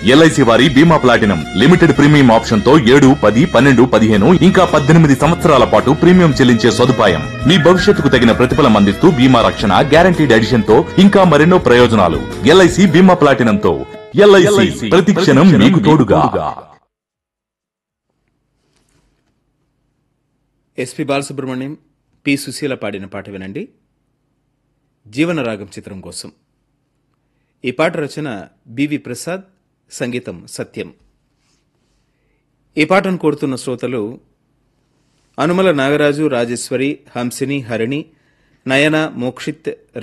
LIC వారి బీమా platinum limited premium option తో ఏడు పది పన్నెండు పదిహేను ఇంకా పద్దెనిమిది సంవత్సరాల పాటు ప్రీమియం చెల్లించే సదుపాయం మీ భవిష్యత్తుకు తగిన ప్రతిఫలం అందిస్తూ బీమా రక్షణ గ్యారంటీడ్ ఎడిషన్ తో ఇంకా మరెన్నో ప్రయోజనాలు ఎల్ఐసి బీమా ప్లాటినం తో ఎల్ఐసి ప్రతి క్షణం మీకు తోడుగా ఎస్పి బాలసుబ్రహ్మణ్యం పి సుశీల పాడిన పాట వినండి జీవనరాగం చిత్రం కోసం ఈ పాట రచన బివి ప్రసాద్ సంగీతం సత్యం ఈ పాటను కోరుతున్న శ్రోతలు అనుమల నాగరాజు రాజేశ్వరి హంసిని హరిణి నయన మోక్షిత్